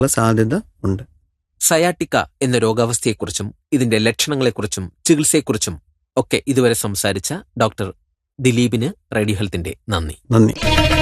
ഉള്ള സാധ്യത ഉണ്ട് സയാട്ടിക്ക എന്ന രോഗാവസ്ഥയെക്കുറിച്ചും ഇതിന്റെ ലക്ഷണങ്ങളെക്കുറിച്ചും ചികിത്സയെക്കുറിച്ചും ഒക്കെ ഇതുവരെ സംസാരിച്ച ഡോക്ടർ ദിലീപിന് റേഡിയോ ഹെൽത്തിന്റെ നന്ദി നന്ദി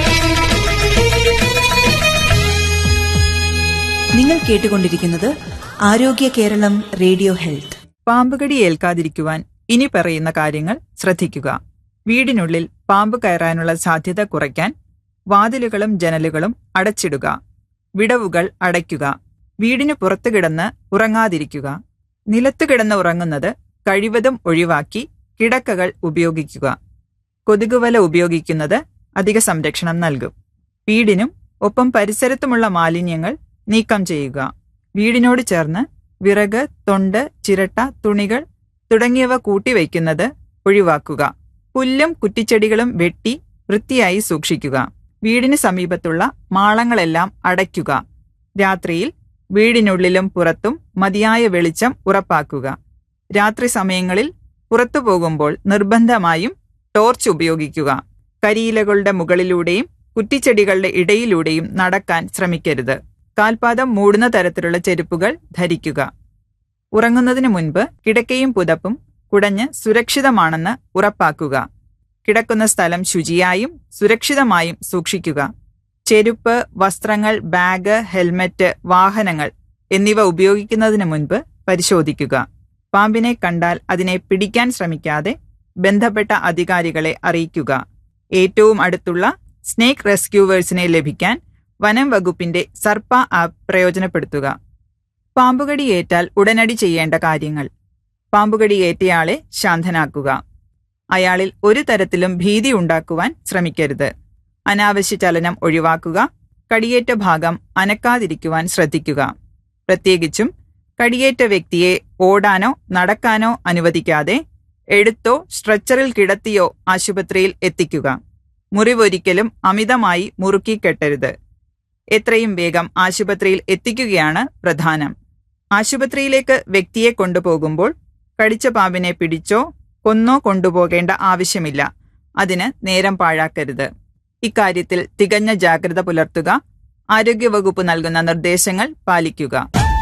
നിങ്ങൾ കേട്ടുകൊണ്ടിരിക്കുന്നത് ആരോഗ്യ കേരളം റേഡിയോ ഹെൽത്ത് പാമ്പുകടി ഏൽക്കാതിരിക്കുവാൻ ഇനി പറയുന്ന കാര്യങ്ങൾ ശ്രദ്ധിക്കുക വീടിനുള്ളിൽ പാമ്പ് കയറാനുള്ള സാധ്യത കുറയ്ക്കാൻ വാതിലുകളും ജനലുകളും അടച്ചിടുക വിടവുകൾ അടയ്ക്കുക വീടിന് പുറത്തു കിടന്ന് ഉറങ്ങാതിരിക്കുക നിലത്ത് കിടന്ന് ഉറങ്ങുന്നത് കഴിവതും ഒഴിവാക്കി കിടക്കകൾ ഉപയോഗിക്കുക കൊതുകുവല ഉപയോഗിക്കുന്നത് അധിക സംരക്ഷണം നൽകും വീടിനും ഒപ്പം പരിസരത്തുമുള്ള മാലിന്യങ്ങൾ നീക്കം ചെയ്യുക വീടിനോട് ചേർന്ന് വിറക് തൊണ്ട് ചിരട്ട തുണികൾ തുടങ്ങിയവ കൂട്ടിവയ്ക്കുന്നത് ഒഴിവാക്കുക പുല്ലും കുറ്റിച്ചെടികളും വെട്ടി വൃത്തിയായി സൂക്ഷിക്കുക വീടിന് സമീപത്തുള്ള മാളങ്ങളെല്ലാം അടയ്ക്കുക രാത്രിയിൽ വീടിനുള്ളിലും പുറത്തും മതിയായ വെളിച്ചം ഉറപ്പാക്കുക രാത്രി സമയങ്ങളിൽ പുറത്തു പോകുമ്പോൾ നിർബന്ധമായും ടോർച്ച് ഉപയോഗിക്കുക കരിയിലകളുടെ മുകളിലൂടെയും കുറ്റിച്ചെടികളുടെ ഇടയിലൂടെയും നടക്കാൻ ശ്രമിക്കരുത് കാൽപാദം മൂടുന്ന തരത്തിലുള്ള ചെരുപ്പുകൾ ധരിക്കുക ഉറങ്ങുന്നതിന് മുൻപ് കിടക്കയും പുതപ്പും കുടഞ്ഞ് സുരക്ഷിതമാണെന്ന് ഉറപ്പാക്കുക കിടക്കുന്ന സ്ഥലം ശുചിയായും സുരക്ഷിതമായും സൂക്ഷിക്കുക ചെരുപ്പ് വസ്ത്രങ്ങൾ ബാഗ് ഹെൽമറ്റ് വാഹനങ്ങൾ എന്നിവ ഉപയോഗിക്കുന്നതിന് മുൻപ് പരിശോധിക്കുക പാമ്പിനെ കണ്ടാൽ അതിനെ പിടിക്കാൻ ശ്രമിക്കാതെ ബന്ധപ്പെട്ട അധികാരികളെ അറിയിക്കുക ഏറ്റവും അടുത്തുള്ള സ്നേക്ക് റെസ്ക്യൂവേഴ്സിനെ ലഭിക്കാൻ വനം വകുപ്പിന്റെ സർപ്പ ആപ്പ് പ്രയോജനപ്പെടുത്തുക പാമ്പുകടി ഏറ്റാൽ ഉടനടി ചെയ്യേണ്ട കാര്യങ്ങൾ പാമ്പുകടി ഏറ്റയാളെ ശാന്തനാക്കുക അയാളിൽ ഒരു തരത്തിലും ഭീതി ഉണ്ടാക്കുവാൻ ശ്രമിക്കരുത് അനാവശ്യ ചലനം ഒഴിവാക്കുക കടിയേറ്റ ഭാഗം അനക്കാതിരിക്കുവാൻ ശ്രദ്ധിക്കുക പ്രത്യേകിച്ചും കടിയേറ്റ വ്യക്തിയെ ഓടാനോ നടക്കാനോ അനുവദിക്കാതെ എടുത്തോ സ്ട്രെച്ചറിൽ കിടത്തിയോ ആശുപത്രിയിൽ എത്തിക്കുക മുറിവൊരിക്കലും അമിതമായി മുറുക്കി കെട്ടരുത് എത്രയും വേഗം ആശുപത്രിയിൽ എത്തിക്കുകയാണ് പ്രധാനം ആശുപത്രിയിലേക്ക് വ്യക്തിയെ കൊണ്ടുപോകുമ്പോൾ കടിച്ച പാമ്പിനെ പിടിച്ചോ കൊന്നോ കൊണ്ടുപോകേണ്ട ആവശ്യമില്ല അതിന് നേരം പാഴാക്കരുത് ഇക്കാര്യത്തിൽ തികഞ്ഞ ജാഗ്രത പുലർത്തുക ആരോഗ്യവകുപ്പ് നൽകുന്ന നിർദ്ദേശങ്ങൾ പാലിക്കുക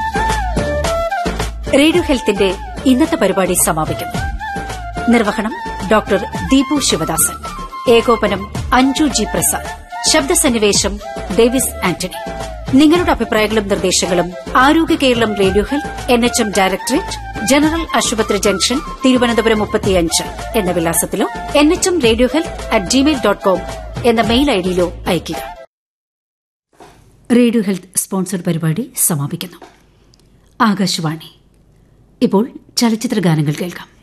റേഡിയോ ഹെൽത്തിന്റെ ഇന്നത്തെ പരിപാടി സമാപിക്കുന്നു നിർവഹണം ഡോക്ടർ ദീപു ശിവദാസൻ ഏകോപനം അഞ്ജു ജി പ്രസാദ് ശബ്ദസന്നിവേശം ഡേവിസ് ആന്റണി നിങ്ങളുടെ അഭിപ്രായങ്ങളും നിർദ്ദേശങ്ങളും Arogya Keralam radio health N H M directorate general ആശുപത്രി ജംഗ്ഷൻ തിരുവനന്തപുരം മുപ്പത്തിയഞ്ച് എന്ന വിലാസത്തിലോ N H M radio health at Gmail dot com എന്ന മെയിൽ ഐഡിയിലോ അയയ്ക്കുക റേഡിയോ ഹെൽത്ത് സ്പോൺസർഡ് പരിപാടി സമാപിക്കുന്നു ആകാശവാണി ഇപ്പോൾ ചലച്ചിത്ര ഗാനങ്ങൾ കേൾക്കാം